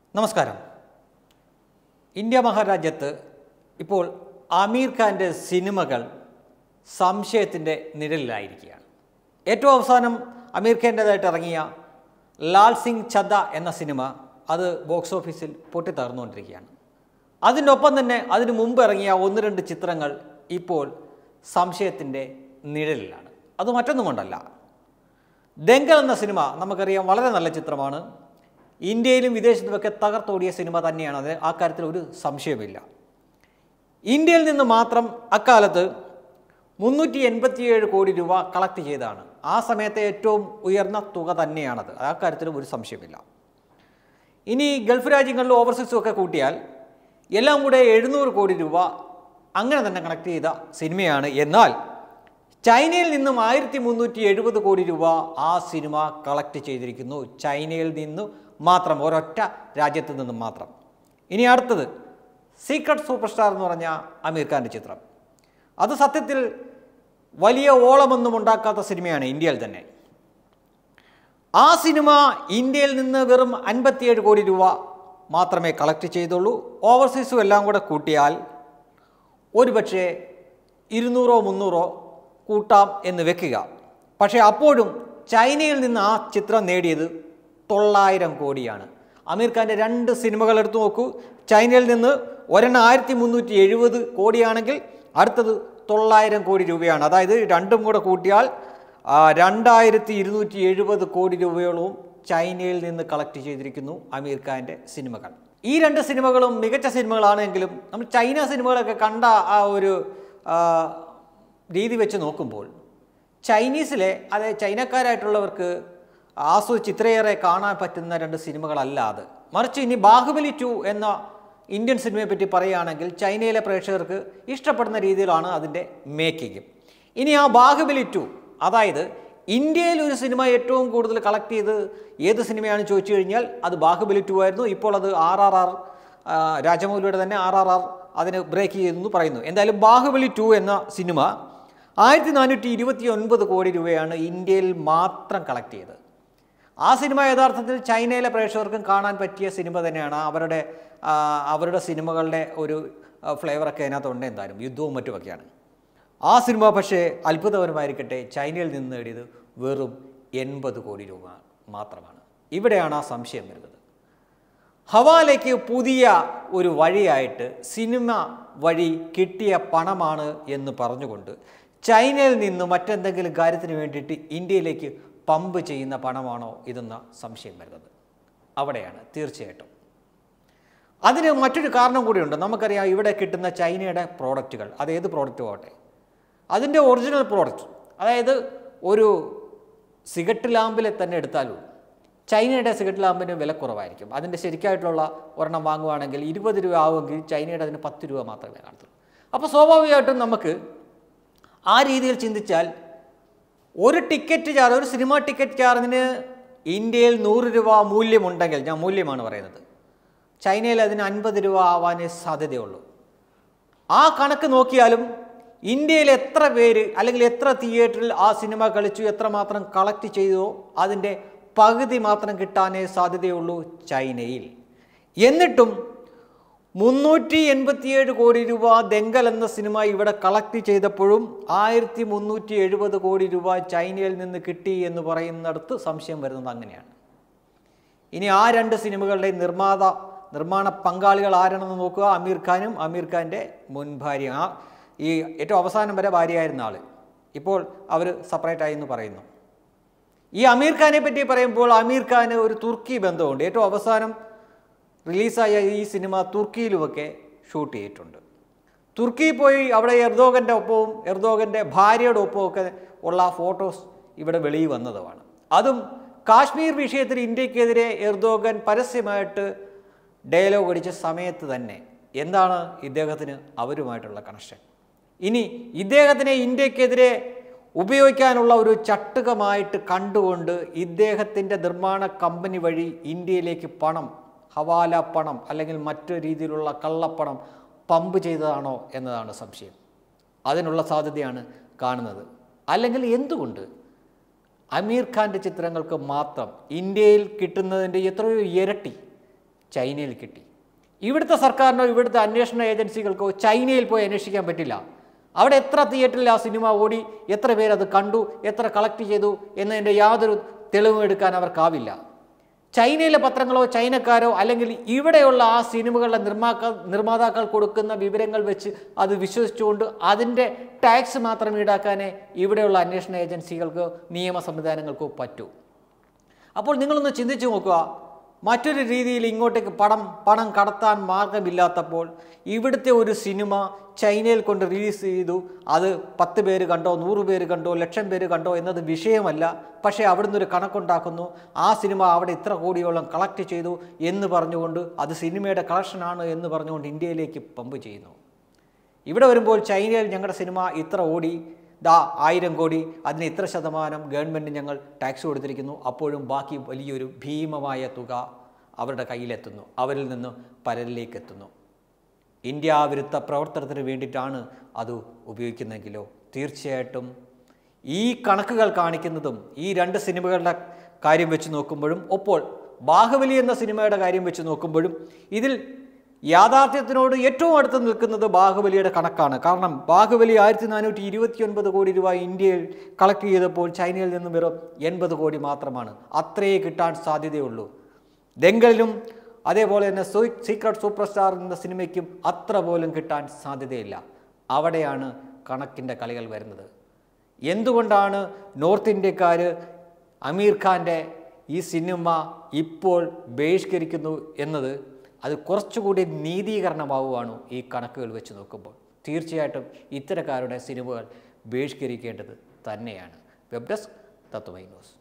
നമസ്കാരം ഇന്ത്യ മഹാരാജ്യത്ത് ഇപ്പോൾ ആമീർ ഖാൻ്റെ സിനിമകൾ സംശയത്തിൻ്റെ നിഴലിലായിരിക്കുകയാണ് ഏറ്റവും അവസാനം അമീർ ഖാൻ്റേതായിട്ട് ഇറങ്ങിയ ലാൽ സിംഗ് ചദ്ദ എന്ന സിനിമ അത് ബോക്സ് ഓഫീസിൽ പൊട്ടിത്തകർന്നുകൊണ്ടിരിക്കുകയാണ് അതിനൊപ്പം തന്നെ അതിനു മുമ്പ് ഇറങ്ങിയ ഒന്ന് രണ്ട് ചിത്രങ്ങൾ ഇപ്പോൾ സംശയത്തിൻ്റെ നിഴലിലാണ് അത് മറ്റൊന്നും കൊണ്ടല്ല ദെങ്കൽ എന്ന സിനിമ നമുക്കറിയാം വളരെ നല്ല ചിത്രമാണ് ഇന്ത്യയിലും വിദേശത്തുമൊക്കെ തകർത്തോടിയ സിനിമ തന്നെയാണ് അത് ആ കാര്യത്തിൽ ഒരു സംശയമില്ല ഇന്ത്യയിൽ നിന്ന് മാത്രം അക്കാലത്ത് മുന്നൂറ്റി എൺപത്തിയേഴ് കോടി രൂപ കളക്ട് ചെയ്തതാണ് ആ സമയത്തെ ഏറ്റവും ഉയർന്ന തുക തന്നെയാണത് ആ കാര്യത്തിലും ഒരു സംശയമില്ല ഇനി ഗൾഫ് രാജ്യങ്ങളിലും ഓവർസീസും ഒക്കെ കൂട്ടിയാൽ എല്ലാം കൂടെ എഴുന്നൂറ് കോടി രൂപ അങ്ങനെ തന്നെ കണക്ട് ചെയ്ത സിനിമയാണ് എന്നാൽ ചൈനയിൽ നിന്നും ആയിരത്തി മുന്നൂറ്റി എഴുപത് കോടി രൂപ ആ സിനിമ കളക്ട് ചെയ്തിരിക്കുന്നു ചൈനയിൽ നിന്നും മാത്രം ഒരൊറ്റ രാജ്യത്ത് നിന്നും മാത്രം ഇനി അടുത്തത് സീക്രട്ട് സൂപ്പർ സ്റ്റാർ എന്ന് പറഞ്ഞ അമീർ ഖാൻ്റെ ചിത്രം അത് സത്യത്തിൽ വലിയ ഓളമൊന്നും ഉണ്ടാക്കാത്ത സിനിമയാണ് ഇന്ത്യയിൽ തന്നെ ആ സിനിമ ഇന്ത്യയിൽ നിന്ന് വെറും അൻപത്തിയേഴ് കോടി രൂപ മാത്രമേ കളക്ട് ചെയ്തുള്ളൂ ഓവർസീസും എല്ലാം കൂടെ കൂട്ടിയാൽ ഒരുപക്ഷെ ഇരുന്നൂറോ മുന്നൂറോ കൂട്ടാം എന്ന് വെക്കുക പക്ഷേ അപ്പോഴും ചൈനയിൽ നിന്ന് ആ ചിത്രം നേടിയത് തൊള്ളായിരം കോടിയാണ് അമീർ ഖാൻ്റെ രണ്ട് സിനിമകൾ എടുത്തു നോക്കൂ ചൈനയിൽ നിന്ന് ഒരെണ്ണം ആയിരത്തി മുന്നൂറ്റി എഴുപത് കോടിയാണെങ്കിൽ അടുത്തത് തൊള്ളായിരം കോടി രൂപയാണ് അതായത് രണ്ടും കൂടെ കൂട്ടിയാൽ ആ, രണ്ടായിരത്തി ഇരുന്നൂറ്റി എഴുപത് കോടി രൂപയോളവും ചൈനയിൽ നിന്ന് കളക്ട് ചെയ്തിരിക്കുന്നു അമീർ ഖാൻ്റെ സിനിമകൾ ഈ രണ്ട് സിനിമകളും മികച്ച സിനിമകളാണെങ്കിലും നമ്മൾ ചൈന സിനിമകളൊക്കെ കണ്ട ആ ഒരു ആ, രീതി വെച്ച് നോക്കുമ്പോൾ ചൈനീസിലെ അതെ ചൈനക്കാരായിട്ടുള്ളവർക്ക് ആസ്വദിച്ച് ഇത്രയേറെ കാണാൻ പറ്റുന്ന രണ്ട് സിനിമകളല്ല അത് മറിച്ച് ഇനി ബാഹുബലി ടു എന്ന ഇന്ത്യൻ സിനിമയെ പറ്റി പറയുകയാണെങ്കിൽ ചൈനയിലെ പ്രേക്ഷകർക്ക് ഇഷ്ടപ്പെടുന്ന രീതിയിലാണ് അതിൻ്റെ മേക്കിങ് ഇനി ആ ബാഹുബലി ടു അതായത് ഇന്ത്യയിൽ ഒരു സിനിമ ഏറ്റവും കൂടുതൽ കളക്ട് ചെയ്ത് ഏത് സിനിമയാണെന്ന് ചോദിച്ചു കഴിഞ്ഞാൽ അത് ബാഹുബലി ടു ആയിരുന്നു ഇപ്പോൾ അത് ആർ ആർ ആർ രാജമൗലിയുടെ തന്നെ ആർ ആർ ആർ അതിന് ബ്രേക്ക് ചെയ്തെന്ന് പറയുന്നു എന്തായാലും ബാഹുബലി ടു എന്ന സിനിമ ആയിരത്തി നാനൂറ്റി ഇരുപത്തി ഒൻപത് കോടി രൂപയാണ് ഇന്ത്യയിൽ മാത്രം കളക്ട് ചെയ്തത് ആ സിനിമ യഥാർത്ഥത്തിൽ ചൈനയിലെ പ്രേക്ഷകർക്കും കാണാൻ പറ്റിയ സിനിമ തന്നെയാണ് അവരുടെ ആ, അവരുടെ സിനിമകളുടെ ഒരു ആ, ഫ്ലേവറൊക്കെ അതിനകത്തുണ്ട് എന്തായാലും യുദ്ധവും മറ്റുമൊക്കെയാണ് ആ സിനിമ പക്ഷേ അത്ഭുതപരമായിരിക്കട്ടെ ചൈനയിൽ നിന്ന് നേടിയത് വെറും എൺപത് കോടി രൂപ മാത്രമാണ് ഇവിടെയാണ് ആ സംശയം വരുന്നത് ഹവാലയ്ക്ക് പുതിയ ഒരു വഴിയായിട്ട് സിനിമ വഴി കിട്ടിയ പണമാണ് എന്ന് പറഞ്ഞുകൊണ്ട് ചൈനയിൽ നിന്ന് മറ്റെന്തെങ്കിലും കാര്യത്തിന് വേണ്ടിയിട്ട് ഇന്ത്യയിലേക്ക് പമ്പ് ചെയ്യുന്ന പണമാണോ ഇതെന്ന സംശയം വരുന്നത് അവിടെയാണ് തീർച്ചയായിട്ടും അതിന് മറ്റൊരു കാരണം കൂടിയുണ്ട് നമുക്കറിയാം ഇവിടെ കിട്ടുന്ന ചൈനയുടെ പ്രോഡക്റ്റുകൾ അത് ഏത് പ്രോഡക്റ്റും ആവട്ടെ അതിൻ്റെ ഒറിജിനൽ പ്രോഡക്റ്റ് അതായത് ഒരു സിഗരറ്റ് ലാമ്പിലെ തന്നെ എടുത്താലും ചൈനയുടെ സിഗരറ്റ് ലാമ്പിന് വില കുറവായിരിക്കും അതിൻ്റെ ശരിക്കായിട്ടുള്ള ഒരെണ്ണം വാങ്ങുവാണെങ്കിൽ ഇരുപത് രൂപ ആവുമെങ്കിൽ ചൈനയുടെ അതിന് പത്ത് രൂപ മാത്രമേ കാണത്തുള്ളൂ അപ്പോൾ സ്വാഭാവികമായിട്ടും നമുക്ക് ആ രീതിയിൽ ചിന്തിച്ചാൽ ഒരു ടിക്കറ്റ് ചാർജ് ഒരു സിനിമ ടിക്കറ്റ് ചാർജിന് ഇന്ത്യയിൽ നൂറ് രൂപ മൂല്യമുണ്ടെങ്കിൽ ഞാൻ മൂല്യമാണ് പറയുന്നത് ചൈനയിൽ അതിന് അൻപത് രൂപ ആവാനേ സാധ്യതയുള്ളൂ ആ കണക്ക് നോക്കിയാലും ഇന്ത്യയിൽ എത്ര പേര് അല്ലെങ്കിൽ എത്ര തിയേറ്ററിൽ ആ സിനിമ കളിച്ചു എത്രമാത്രം കളക്ട് ചെയ്തോ അതിൻ്റെ പകുതി മാത്രം കിട്ടാനേ സാധ്യതയുള്ളൂ ചൈനയിൽ എന്നിട്ടും മുന്നൂറ്റി എൺപത്തിയേഴ് കോടി രൂപ ദെങ്കൽ എന്ന സിനിമ ഇവിടെ കളക്ട് ചെയ്തപ്പോഴും ആയിരത്തി മുന്നൂറ്റി എഴുപത് കോടി രൂപ ചൈനയിൽ നിന്ന് കിട്ടി എന്ന് പറയുന്നിടത്ത് സംശയം വരുന്നത് അങ്ങനെയാണ് ഇനി ആ രണ്ട് സിനിമകളുടെ നിർമ്മാത നിർമ്മാണ പങ്കാളികൾ ആരാണെന്ന് നോക്കുക അമീർ ഖാനും അമീർ ഖാൻ്റെ മുൻ ഭാര്യ ആ ഈ ഏറ്റവും അവസാനം വരെ ഭാര്യയായിരുന്ന ആൾ ഇപ്പോൾ അവർ സെപ്പറേറ്റ് ആയി എന്ന് പറയുന്നു ഈ അമീർ ഖാനെ പറ്റി പറയുമ്പോൾ അമീർ ഖാന് ഒരു തുർക്കി ബന്ധമുണ്ട് ഏറ്റവും അവസാനം റിലീസായ ഈ സിനിമ തുർക്കിയിലുമൊക്കെ ഷൂട്ട് ചെയ്തിട്ടുണ്ട് തുർക്കിയിൽ പോയി അവിടെ എർദോഗൻ്റെ ഒപ്പവും എർദോഗൻ്റെ ഭാര്യയുടെ ഒപ്പവും ഒക്കെ ഉള്ള ഫോട്ടോസ് ഇവിടെ വെളിയിൽ വന്നതുമാണ് അതും കാശ്മീർ വിഷയത്തിൽ ഇന്ത്യക്കെതിരെ എർദോഗൻ പരസ്യമായിട്ട് ഡയലോഗ് അടിച്ച സമയത്ത് തന്നെ എന്താണ് ഇദ്ദേഹത്തിന് അവരുമായിട്ടുള്ള കണക്ഷൻ ഇനി ഇദ്ദേഹത്തിനെ ഇന്ത്യക്കെതിരെ ഉപയോഗിക്കാനുള്ള ഒരു ചട്ടുകമായിട്ട് കണ്ടുകൊണ്ട് ഇദ്ദേഹത്തിൻ്റെ നിർമ്മാണ കമ്പനി വഴി ഇന്ത്യയിലേക്ക് പണം ഹവാല പണം അല്ലെങ്കിൽ മറ്റു രീതിയിലുള്ള കള്ളപ്പണം പമ്പ് ചെയ്തതാണോ എന്നതാണ് സംശയം അതിനുള്ള സാധ്യതയാണ് കാണുന്നത് അല്ലെങ്കിൽ എന്തുകൊണ്ട് അമീർ ഖാൻ്റെ ചിത്രങ്ങൾക്ക് മാത്രം ഇന്ത്യയിൽ കിട്ടുന്നതിൻ്റെ എത്രയോ ഇരട്ടി ചൈനയിൽ കിട്ടി ഇവിടുത്തെ സർക്കാരിനോ ഇവിടുത്തെ അന്വേഷണ ഏജൻസികൾക്കോ ചൈനയിൽ പോയി അന്വേഷിക്കാൻ പറ്റില്ല അവിടെ എത്ര തിയേറ്ററിൽ ആ സിനിമ ഓടി എത്ര പേരത് കണ്ടു എത്ര കളക്ട് ചെയ്തു എന്നതിൻ്റെ യാതൊരു തെളിവും എടുക്കാൻ അവർക്കാവില്ല ചൈനയിലെ പത്രങ്ങളോ ചൈനക്കാരോ അല്ലെങ്കിൽ ഇവിടെയുള്ള ആ സിനിമകളുടെ നിർമ്മാക്ക നിർമ്മാതാക്കൾ കൊടുക്കുന്ന വിവരങ്ങൾ വെച്ച് അത് വിശ്വസിച്ചുകൊണ്ട് അതിൻ്റെ ടാക്സ് മാത്രം ഈടാക്കാനേ ഇവിടെയുള്ള അന്വേഷണ ഏജൻസികൾക്കോ നിയമ സംവിധാനങ്ങൾക്കോ പറ്റൂ അപ്പോൾ നിങ്ങളൊന്ന് ചിന്തിച്ചു നോക്കുക മറ്റൊരു രീതിയിൽ ഇങ്ങോട്ടേക്ക് പണം പണം കടത്താൻ മാർഗമില്ലാത്തപ്പോൾ ഇവിടുത്തെ ഒരു സിനിമ ചൈനയിൽ കൊണ്ട് റിലീസ് ചെയ്തു അത് പത്ത് പേര് കണ്ടോ നൂറ് പേര് കണ്ടോ ലക്ഷം പേര് കണ്ടോ എന്നത് വിഷയമല്ല പക്ഷേ അവിടുന്ന് ഒരു കണക്കുണ്ടാക്കുന്നു ആ സിനിമ അവിടെ ഇത്ര കോടിയോളം കളക്ട് ചെയ്തു എന്ന് പറഞ്ഞുകൊണ്ട് അത് സിനിമയുടെ കളക്ഷനാണ് എന്ന് പറഞ്ഞുകൊണ്ട് ഇന്ത്യയിലേക്ക് പമ്പ് ചെയ്യുന്നു ഇവിടെ വരുമ്പോൾ ചൈനയിൽ ഞങ്ങളുടെ സിനിമ ഇത്ര ഓടി ദാ ആയിരം കോടി അതിന് ഇത്ര ശതമാനം ഗവൺമെൻറ് ഞങ്ങൾ ടാക്സ് കൊടുത്തിരിക്കുന്നു അപ്പോഴും ബാക്കി വലിയൊരു ഭീമമായ തുക അവരുടെ കയ്യിലെത്തുന്നു അവരിൽ നിന്ന് പലരിലേക്ക് എത്തുന്നു ഇന്ത്യ വിരുദ്ധ പ്രവർത്തനത്തിന് വേണ്ടിയിട്ടാണ് അത് ഉപയോഗിക്കുന്നതെങ്കിലോ തീർച്ചയായിട്ടും ഈ കണക്കുകൾ കാണിക്കുന്നതും ഈ രണ്ട് സിനിമകളുടെ കാര്യം വെച്ച് നോക്കുമ്പോഴും ഒപ്പോൾ ബാഹുബലി എന്ന സിനിമയുടെ കാര്യം വെച്ച് നോക്കുമ്പോഴും ഇതിൽ യാഥാർത്ഥ്യത്തിനോട് ഏറ്റവും അടുത്ത് നിൽക്കുന്നത് ബാഹുബലിയുടെ കണക്കാണ് കാരണം ബാഹുബലി ആയിരത്തി നാനൂറ്റി ഇരുപത്തി ഒൻപത് കോടി രൂപ ഇന്ത്യയിൽ കളക്ട് ചെയ്തപ്പോൾ ചൈനയിൽ നിന്ന് വെറും എൺപത് കോടി മാത്രമാണ് അത്രയേ കിട്ടാൻ സാധ്യതയുള്ളൂ ദെങ്കലിനും അതേപോലെ തന്നെ സൂ- സീക്രട്ട് സൂപ്പർ സ്റ്റാർ എന്ന സിനിമയ്ക്കും അത്ര പോലും കിട്ടാൻ സാധ്യതയില്ല അവിടെയാണ് കണക്കിൻ്റെ കളികൾ വരുന്നത് എന്തുകൊണ്ടാണ് നോർത്ത് ഇന്ത്യക്കാർ അമീർ ഖാൻ്റെ ഈ സിനിമ ഇപ്പോൾ ബഹിഷ്കരിക്കുന്നു എന്നത് അത് കുറച്ചുകൂടി നീതീകരണമാവുകയാണ് ഈ കണക്കുകൾ വെച്ച് നോക്കുമ്പോൾ തീർച്ചയായിട്ടും ഇത്തരക്കാരുടെ സിനിമകൾ ബഹിഷ്കരിക്കേണ്ടത് തന്നെയാണ് വെബ് ഡെസ്ക് തത്വമൈ ന്യൂസ്